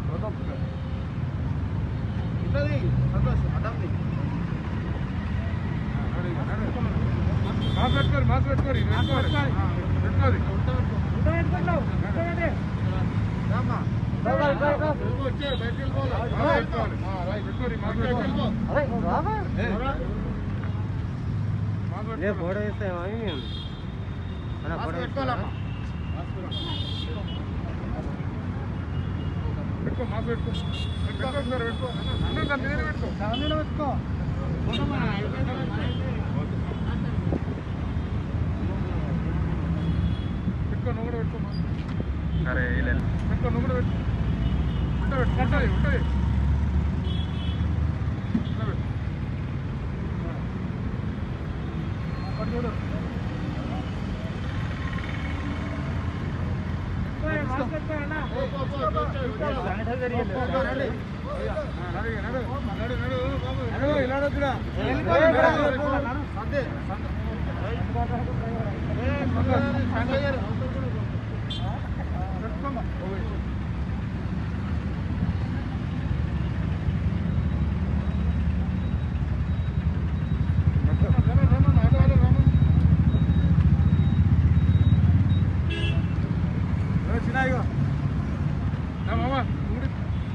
Mass పెట్టుకోరు mass పెట్టుకోరు ఇది పెట్టుకోరు పెట్టుకోరు వచ్చే బయటికి వెళ్ళిపోవాలి పెట్టుకోవాలి పెట్టుకోరు మాస్ పెట్టుకోవాలి మాస్ లే పెట్టుకోవాలి ఫోటో ఇస్తామా మేము అన్న ఫోటో పెట్టుకోవాలమ్మా పెట్టుకో మాస్ పెట్టుకో పెట్టుకో సార్ పెట్టుకో అన్న దాని మీద పెట్టుకో పెట్టుకో పెట్టుకో నువ్వు కూడా పెట్టుకో మాస్. సరే పెట్టుకో నువ్వు కూడా పెట్టు ఉంటుంది పెట్టు ఉంటుంది ఉంటుంది ఇట్లా పెట్టు. అక్కడ చూడు